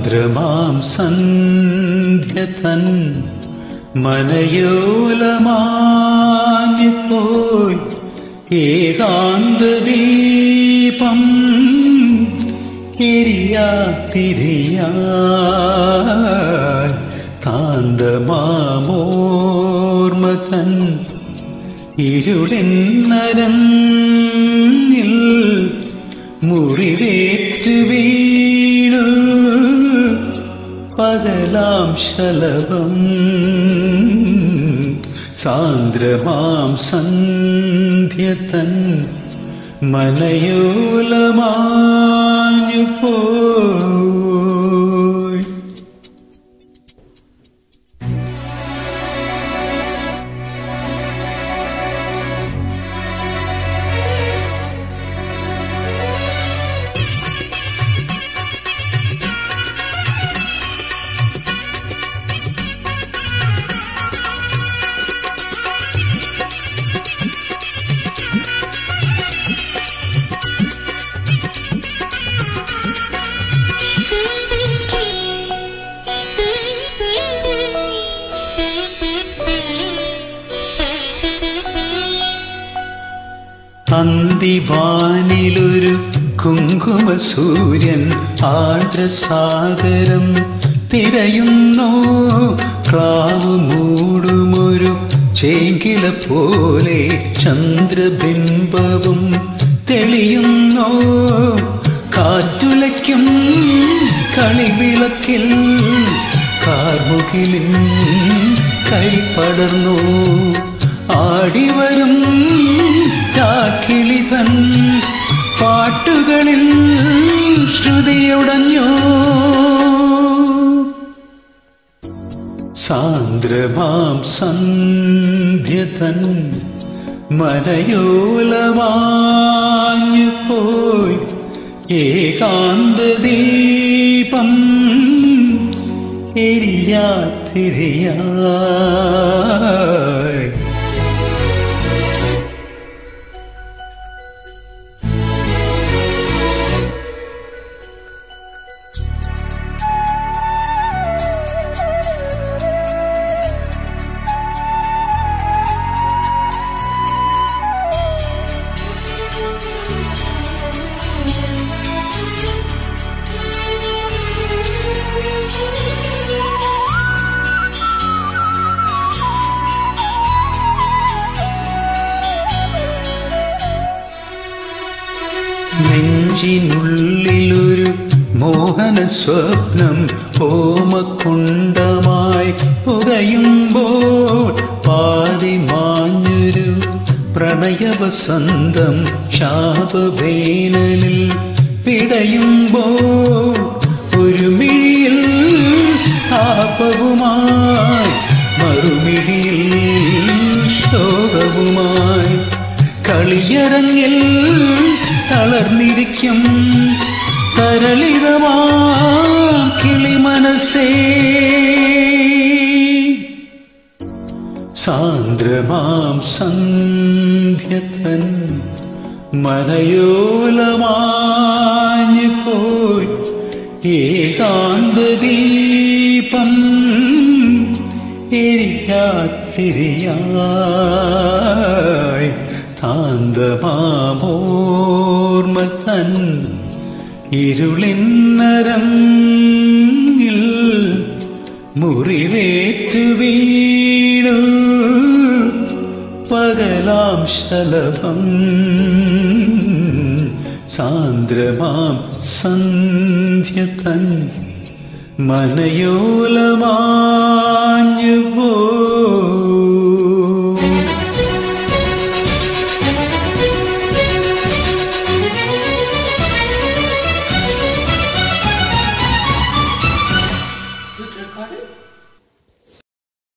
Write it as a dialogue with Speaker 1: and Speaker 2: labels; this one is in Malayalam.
Speaker 1: സാന്ദ്രമാം സന്ധ്യ തൻ മനയോലമാഞ്ഞുപോയി ഏകാന്തദീപം എരിയാതിരിയാ കാന്തമാമോർമ തൻ ഇരുളിൻ നരങ്ങിൽ മുറിവേറ്റു വീണു പകലാം ശലഭം സാന്ദ്രമാം സന്ധ്യ തൻ മനയോലമാഞ്ഞു പോയി അന്തിവാനിലൊരു കുങ്കുമ സൂര്യൻ ആർദ്രസാഗരം തിരയുന്നു ക്ലാവ് മൂടുമൊരു ചേങ്കില പോലെ ചന്ദ്രബിംബവും തെളിയുന്നു കാറ്റുലയ്ക്കും കളിവിളക്കിൽ കാർമുകിലിൻ കൈപ്പടർന്നു ആടിവരും ചാക്കിളിതൻ പാട്ടുകളിൽ ശ്രുതിയുടഞ്ഞു സാന്ദ്രമാം സന്ധ്യതൻ മനയോലമാഞ്ഞു പോയി ഏകാന്തദീപം എരിയാതിരിയായി നെഞ്ചിനുള്ളിലൊരു മോഹന സ്വപ്നം ഓമക്കുണ്ടമായി പുകയുമ്പോൾ പാതി മാഞ്ഞൊരു പ്രണയവസന്തം ശാപവേനലിൽ പിടയുമ്പോൾ ഒരു മിഴിയിൽ താപവുമായി മറുമിഴിയിൽ ശോകവുമായി കളിയരങ്ങിൽ തളർന്നിരിക്കും തരളിതമാ കിളിമനസേ സാന്ദ്രമാം സന്ധ്യതൻ മനയോലമാഞ്ഞു പോയി ഏകാന്തദീപം എരിയാത്തിരിയായി കാന്തമാമോർമ തൻ ഇരുളിന്നരങ്ങിൽ മുറിവേറ്റു വീണു പകലാം ശലഭം സാന്ദ്രമാം സന്ധ്യ തൻ മനയോലമാഞ്ഞു പോ